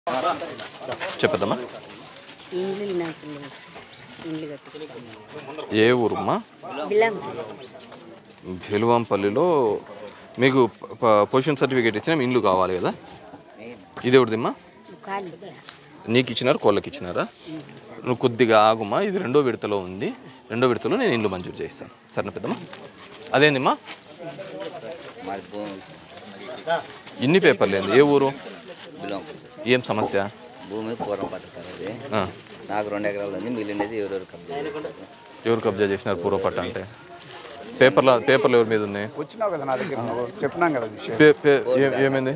చెప్పదమ్మా ఇండ్లు నాకు లేవు సార్. ఇండ్లు కట్టిస్తాను ఏ ఊరమ్మా బిలం భెలువంపల్లిలో మీకు ప- పొజిషన్ సర్టిఫికేట్ ఇచ్చిన ఇండ్లు కావాలి కదా ఇది ఎవరిదిమ్మా ఖాళీ నీకు ఇచ్చినారు కోళ్ళకి ఇచ్చినారా నువ్వు కొద్దిగా ఆగుమా ఇది రెండో విడతలో ఉంది రెండో విడతలో నేను ఇండ్లు మంజూరు చేస్తాను సరేనా పెద్దమ్మా అదేందిమ్మా మాది భూమి ఇన్ని పేపర్లు ఏంది ఏ ఊరు బిలం ఏం సమస్య భూమి పూర్వం పట్ట సార్ అది ఆ, నాకు రెండు ఎకరాలు ఉంది మిగిలినది ఎవరెవరు కబ్జా చేశారు. ఎవరు కబ్జా చేసినారు పూర్వపట్ట అంటే పేపర్ల పేపర్లు ఎవరి మీద ఉన్నాయి వచ్చినావు కదా నా దగ్గర నువ్వు చెప్పినాం కదా విషయం పే- పే- ఏ- ఏమైంది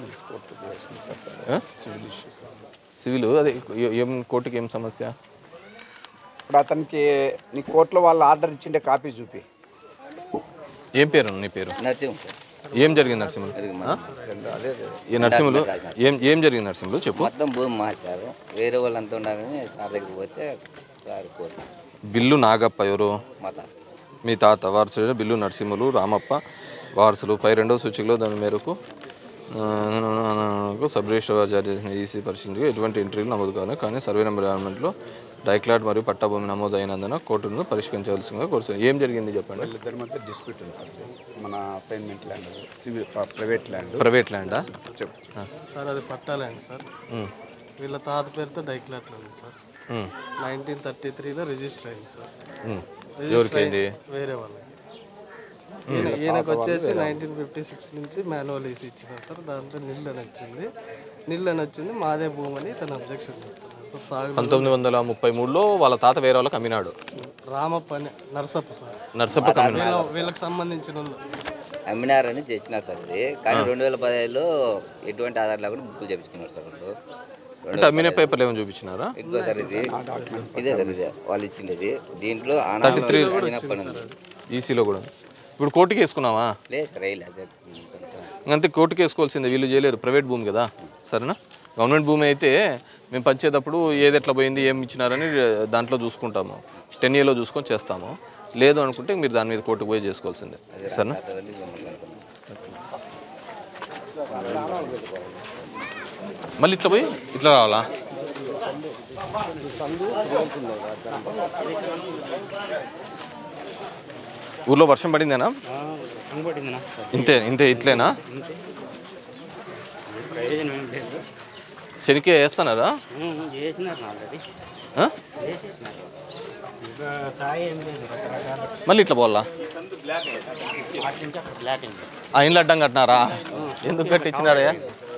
ఆ? సివిల్ ఇష్యూస్ సివిల్ అదే ఏ- ఏం కోర్టుకి ఏం సమస్య ఇప్పుడు అతనికి నీ కోర్టులో వాళ్ళు ఆర్డర్ ఇచ్చిండే కాపీ చూపి ఏం పేరు నీ పేరు నరసింహ సార్ ఏం జరిగింది నరసింహులు అది ఆ? అదే ఈ నరసింహులు ఏం ఏం జరిగింది నరసింహులు చెప్పు మొత్తం భూమి మార్చారు వేరే వాళ్ళు అంతా ఉన్నారని సార్ దగ్గరికి పోతే సార్ కోర్టు బిల్లు నాగప్ప ఎవరు మా తాత మీ తాత వారసుడు బిల్లు నరసింహులు రామప్ప వారసులు పై రెండవ సూచికలో దాని మేరకు ఆ, సబ్ రిజిస్టర్ వారు జారీ చేసిన ఈసీ పరిశీలించి ఎటువంటి ఎంట్రీలు నమోదు కావాలి కానీ సర్వే నెంబర్ గవర్నమెంట్లో డైక్లాట్ మరియు పట్టాభూమి నమోదు అయినందున కోర్టును పరిష్కరించవలసిందిగా కోరుతుంది ఏం జరిగింది చెప్పండి వాళ్ళిద్దరి మధ్య డిస్ప్యూట్ ఉంది సార్ మన assignment land civil private land private ల్యాండా చెప్పు సార్ అది పట్టాలండి సార్ ఉమ్, వీళ్ళ తాత పేరుతో డైక్లాట్లో ఉంది సార్ ఉమ్, నైన్టీన్ థర్టీ త్రీలో రిజిస్టర్ అయింది సార్ ఉమ్. ఎవరికి అయింది వేరే వాళ్ళకి ఈయన ఈయనకు వచ్చేసి నైన్టీన్ ఫిఫ్టీ సిక్స్ నుంచి మాన్యువల్ వేసి ఇచ్చినారు సార్ దాంట్లో నిల్లు అని వచ్చింది నిల్లు అని వచ్చింది మాదే భూమి అని తన అబ్జెక్షన్ చెప్తున్నారు సార్ సాగు పంతొమ్మిది వందల ముప్పై మూడులో వాళ్ళ తాత వేరే వాళ్ళకి అమ్మినాడు రామప్ప అని నరసప్ప సార్ నర్సప్ప కమ్మినాడు వీళ్ళ వీళ్ళకి సంబంధించిన వాళ్ళు అమ్మినారని తెచ్చినారు సార్ అది కానీ రెండు వేల పదిహేడులో ఎటువంటి ఆధార్ లేకుండా బుక్కులు చేపించుకున్నారు సార్ వాళ్ళు అంటే అమ్మిన పేపర్లు ఏమైనా చూపించినారా ఇదిగో సార్ ఇది ఇదే సార్ ఇదే వాళ్ళు ఇచ్చిండేది దీంట్లో ఆనపని ఉంది ఈసీలో కూడా ఇప్పుడు కోర్టుకి వేసుకున్నావా లేదు సార్ వేయలే అదే కొంచెం ఇంకంతే కోర్టుకి వేసుకోవాల్సిందే వీళ్ళు చేయలేరు ప్రైవేట్ భూమి కదా సరేనా గవర్నమెంట్ భూమి అయితే మేము పంచేటప్పుడు ఏది ఎట్లా పోయింది ఏం ఇచ్చినారని దాంట్లో చూసుకుంటాము టెన్ ఇయర్లో చూసుకొని చేస్తాము లేదు అనుకుంటే మీరు దాని మీద కోర్టుకు పోయి చేసుకోవాల్సిందే సరేనా అతను మిమ్మల్ని కనుక్కున్నాను. మళ్ళీ ఇట్లా పోయి ఇట్లా రావాలా ఊర్లో వర్షం పడిందేనా కనబడిందినా ఇంతే ఇంతే ఇట్లేనా ప్రయోజనం ఏం లేదు శనికే వేస్తున్నారా చేసినారు ఆల్రెడీ ఆ? చేసేసినారు ఇంకా సాయి ఏం లేదు రకరకాల మళ్ళీ ఇట్లా పోవాలా వాటి నుంచి అక్కడ బ్లాక్ అయింది ఆ ఇండ్లు అడ్డం కట్టినారా ఎందుకు కట్టించినారా